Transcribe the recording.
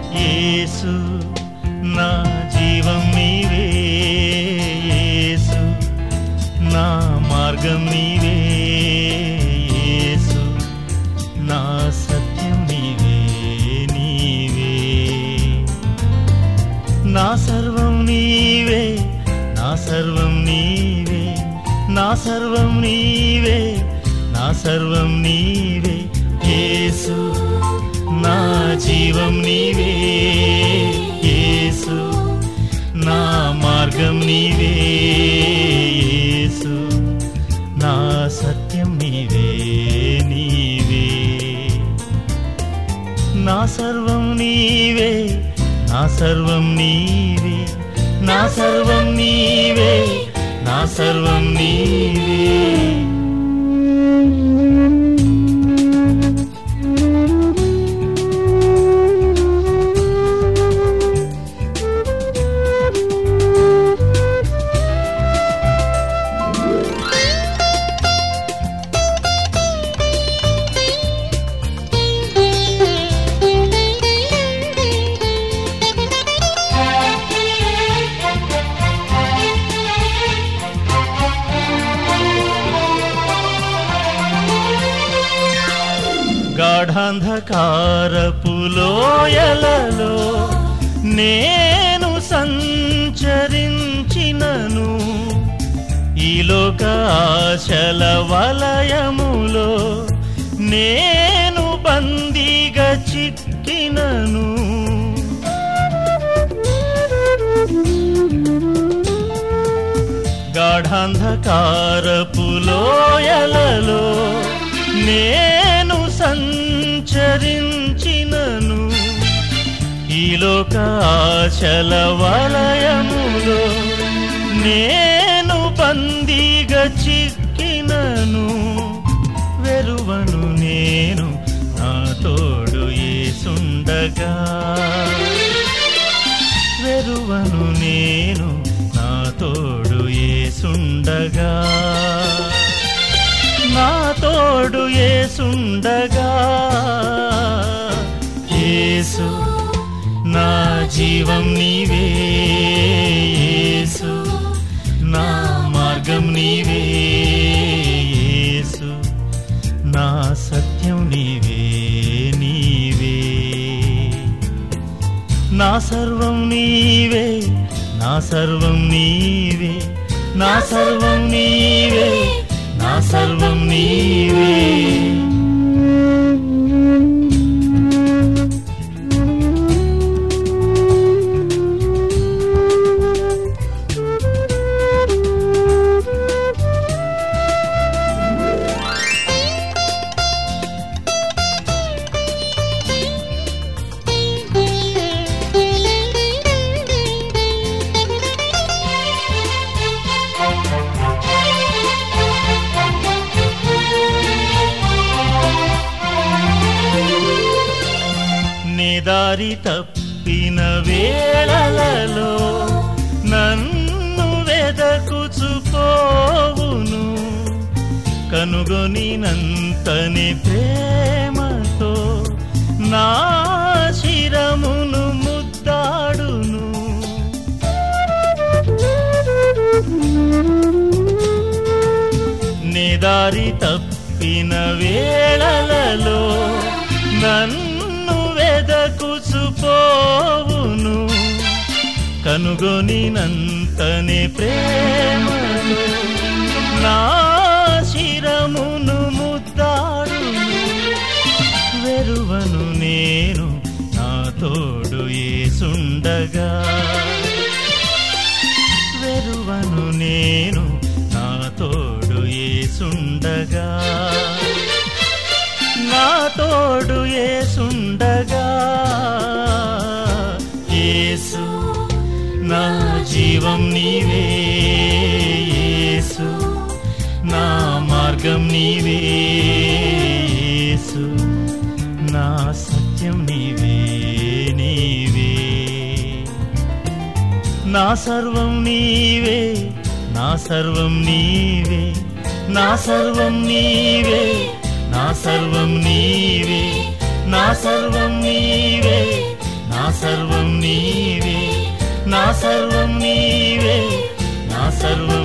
యేసు నా జీవం నీవే యేసు నా మార్గం నీవే యేసు నా సత్యం నీవే నీవే నా సర్వం నీవే నా సర్వం నీవే నా సర్వం నీవే నా సర్వం నీవే యేసు నా జీవం నీవే యేసు నా మార్గం నీవే యేసు నా సత్యం నీవే నీవే నా సర్వం నీవే నా సర్వం నీవే నా సర్వం నీవే నా సర్వం నీవే గాఢాంధకారపు లోయలలో నేను సంచరించినను ఈ లోక ఆశల వలయములో నేను బందీగా చిక్కినను గాఢాంధకారపు లోయలలో నేను సంచరించినను ఈ లోక ఆశల వలయములో నేను బందీగా చిక్కినను వెరువను నేను నా తోడు ఏసుండగా వెరువను నేను నా తోడు ఏసుండగా నా తోడు ఏసుండగా యేసు నా జీవం నీవే యేసు నా మార్గం నీవే యేసు నా సత్యం నీవే నీవే నా సర్వం నీవే నా సర్వం నీవే నా సర్వం నీవే నా సర్వం నీవే నిదారి తప్పిన వేళలలో నన్ను వెదకుచుకోవును కనుగొని నంతని ప్రేమతో నా శిరమును ముద్దాడును నిదారి తప్పిన వేళలలో నన్ను వెదకుచుపోవును కనుగొని నంతని ప్రేమను నా శిరమును ముద్దాడును వెరువను నేను నా తోడు ఏసుండగా వెరువను నేను నా తోడు ఏసుండగా నా తోడు ఏసుండగా యేసు నా జీవం నీవే యేసు నా మార్గం నీవే యేసు నా సత్యం నీవే నీవే నా సర్వం నీవే నా సర్వం నీవే నా సర్వం నీవే నా సర్వం నీవే నా సర్వం నీవే నా సర్వం నీవే నా సర్వం నీవే నా సర్వం